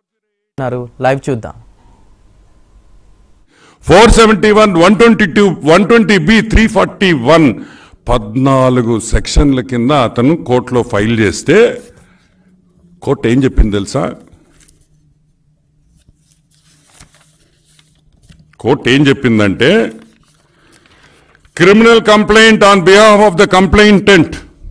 ఉన్నారు లైవ్ చూద్దాం four seventy one one twenty two one twenty B three forty one పద్నాలుగు సెక్షన్ల కింద అతను కోర్టులో ఫైల్ చేస్తే కోర్టు ఏం చెప్పింది తెలుసా కోర్టు ఏం చెప్పిందంటే criminal complaint on behalf of the complainant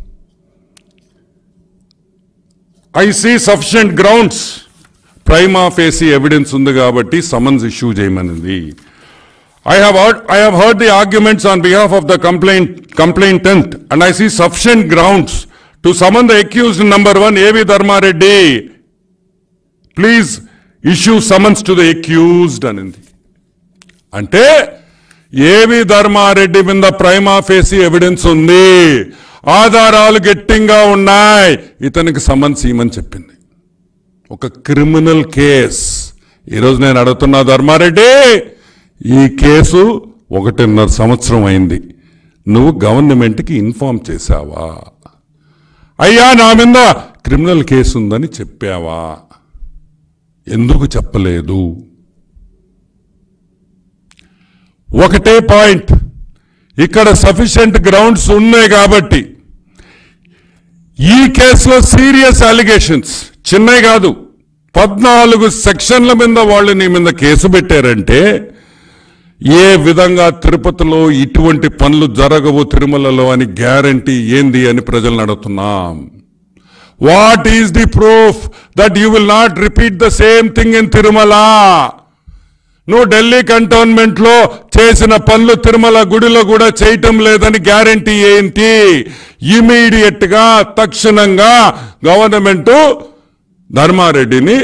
I see sufficient grounds prima facie evidence ఉంది కాబట్టి సమన్స్ ఇష్యూ చేయమనింది I have heard, I have heard the arguments on behalf of the complaint, complainant and I see sufficient grounds to summon the accused number one A.V. Dharma Reddy. Please issue summons to the accused అనింది అంటే ఏవి ధర్మారెడ్డి మీద prima facie evidence ఉంది ఆధారాలు గట్టిగా ఉన్నాయి ఇతనికి summons ఇవ్వమని చెప్పింది ఒక క్రిమినల్ కేస్ ఈరోజు నేను అడుగుతున్నా ధర్మారెడ్డి ఈ కేసు ఒకటిన్నర సంవత్సరం అయింది నువ్వు గవర్నమెంట్కి ఇన్ఫార్మ్ చేశావా అయ్యా నా మీద క్రిమినల్ కేసు ఉందని చెప్పావా ఎందుకు చెప్పలేదు ఒకటే పాయింట్ ఇక్కడ సఫిషియెంట్ గ్రౌండ్స్ ఉన్నాయి కాబట్టి ఈ కేసులో సీరియస్ అలిగేషన్స్ చిన్నవి కాదు పద్నాలుగు సెక్షన్ల మీద వాళ్ళు నీ మీద కేసు పెట్టారంటే ఏ విధంగా తిరుపతిలో ఇటువంటి పనులు జరగవు తిరుమలలో అని గ్యారంటీ ఏంది అని ప్రజలను అడుగుతున్నాం what is the proof that you will not repeat the same thing in Tirumala నువ్వు ఢిల్లీ కంటోన్మెంట్ లో చేసిన పనులు తిరుమల గుడిలో కూడా చేయటం లేదని గ్యారంటీ ఏంటి ఇమీడియట్ గా తక్షణంగా గవర్నమెంట్ ధర్మారెడ్డిని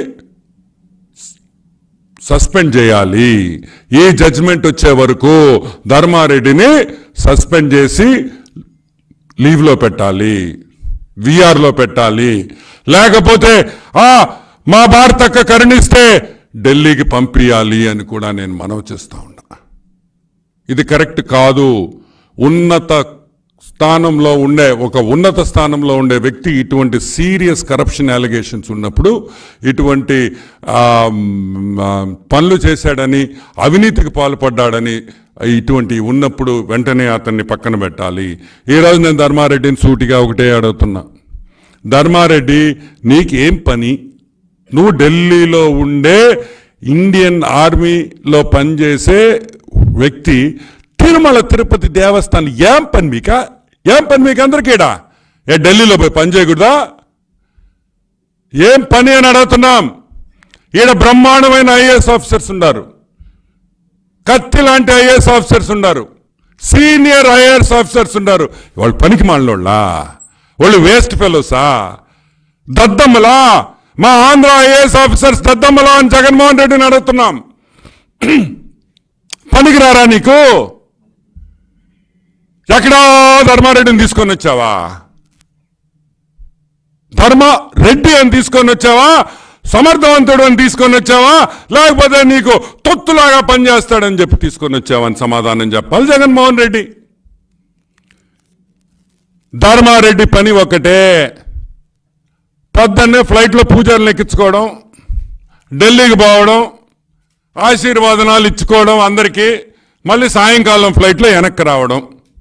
సస్పెండ్ చేయాలి ఈ జడ్జిమెంట్ వచ్చే వరకు ధర్మారెడ్డిని సస్పెండ్ చేసి లీవ్ లో పెట్టాలి విఆర్ లో పెట్టాలి లేకపోతే ఆ మా భారతక్క కరుణిస్తే ఢిల్లీకి పంపించాలి అని కూడా నేను మనవి చేస్తా ఉన్నా ఇది కరెక్ట్ కాదు ఉన్నత స్థానంలో ఉండే ఒక ఉన్నత స్థానంలో ఉండే వ్యక్తి ఇటువంటి సీరియస్ కరప్షన్ అలిగేషన్స్ ఉన్నప్పుడు ఇటువంటి ఆ, మ్, ఆ, పనులు చేశాడని అవినీతికి పాల్పడ్డాడని ఇటువంటి ఉన్నప్పుడు వెంటనే అతన్ని పక్కన పెట్టాలి ఈరోజు నేను ధర్మారెడ్డిని సూటిగా ఒకటే అడుగుతున్నా ధర్మారెడ్డి నీకేం పని నువ్వు ఢిల్లీలో ఉండే ఇండియన్ ఆర్మీలో పనిచేసే వ్యక్తి తిరుమల తిరుపతి దేవస్థానం ఏం పని మీక ఏం పని మీకు అందరికీడా ఏ ఢిల్లీలో పోయి పని చేయకూడదా ఏం పని అని అడుగుతున్నాం ఈడ బ్రహ్మాండమైన ఐఏఎస్ ఆఫీసర్స్ ఉన్నారు కత్తి లాంటి ఐఏఎస్ ఆఫీసర్స్ ఉన్నారు సీనియర్ ఐఏఎస్ ఆఫీసర్స్ ఉన్నారు వాళ్ళు పనికి మాలోళ్ళా వాళ్ళు వేస్ట్ ఫెలోసా దద్దమ్మలా మా ఆంధ్ర ఐఏఎస్ ఆఫీసర్స్ దద్దమ్మలా అని జగన్మోహన్ రెడ్డిని అడుగుతున్నాం పనికిరారా నీకు ఎక్కడా ధర్మారెడ్డిని తీసుకొని వచ్చావా ధర్మ రెడ్డి అని తీసుకొని వచ్చావా సమర్థవంతుడు అని తీసుకొని వచ్చావా లేకపోతే నీకు తొత్తులాగా పనిచేస్తాడని చెప్పి తీసుకొని వచ్చావా అని సమాధానం చెప్పాలి జగన్మోహన్ రెడ్డి ధర్మారెడ్డి పని ఒకటే పొద్దున్నే ఫ్లైట్లో పూజారులు ఎక్కించుకోవడం ఢిల్లీకి పోవడం ఆశీర్వాదనాలు ఇచ్చుకోవడం అందరికీ మళ్ళీ సాయంకాలం ఫ్లైట్లో వెనక్కి రావడం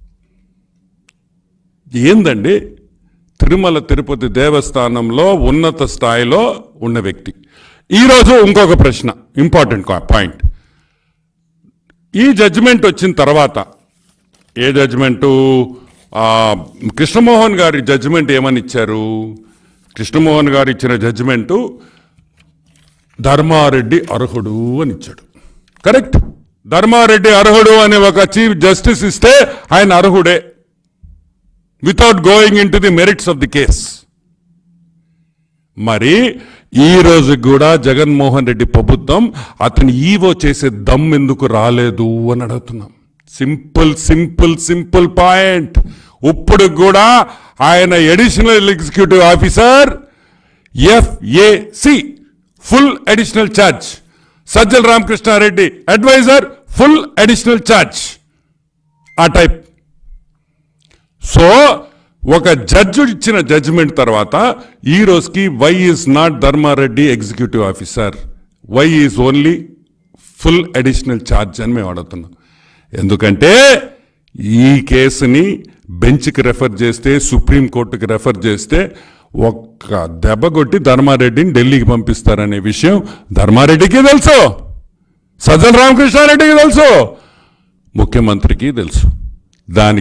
ఏందండి తిరుమల తిరుపతి దేవస్థానంలో ఉన్నత స్థాయిలో ఉన్న వ్యక్తి ఈరోజు ఇంకొక ప్రశ్న ఇంపార్టెంట్ పాయింట్ ఈ జడ్జిమెంట్ వచ్చిన తర్వాత ఏ జడ్జిమెంటు ఆ, కృష్ణమోహన్ గారి జడ్జిమెంట్ ఏమని ఇచ్చారు కృష్ణమోహన్ గారు ఇచ్చిన జడ్జిమెంటు ధర్మారెడ్డి అర్హుడు అని ఇచ్చాడు కరెక్ట్ ధర్మారెడ్డి అర్హుడు అనే ఒక చీఫ్ జస్టిస్ ఇస్తే ఆయన అర్హుడే without going into the merits of the case మరి ఈ రోజు కూడా జగన్మోహన్ రెడ్డి ప్రభుత్వం అతని ఈవో చేసే దమ్ ఎందుకు రాలేదు అని అడుగుతున్నాం సింపుల్ సింపుల్ సింపుల్ పాయింట్ ఇప్పుడు కూడా ఆయన additional executive officer FAC full additional charge Sajjala Ramakrishna Reddy advisor full additional charge ఆ టైప్ సో ఒక జడ్జి ఇచ్చిన జడ్జిమెంట్ తర్వాత ఈ రోజుకి why is not Dharma Reddy executive officer why is only full additional charge అని మేము అడుగుతున్నాం ఎందుకంటే ఈ కేసుని బెంచ్కి రెఫర్ చేస్తే సుప్రీంకోర్టుకి రెఫర్ చేస్తే ఒక్క దెబ్బ కొట్టి ధర్మారెడ్డిని ఢిల్లీకి పంపిస్తారనే విషయం ధర్మారెడ్డికి తెలుసు సజ్జల రామకృష్ణారెడ్డికి తెలుసు ముఖ్యమంత్రికి తెలుసు దానికి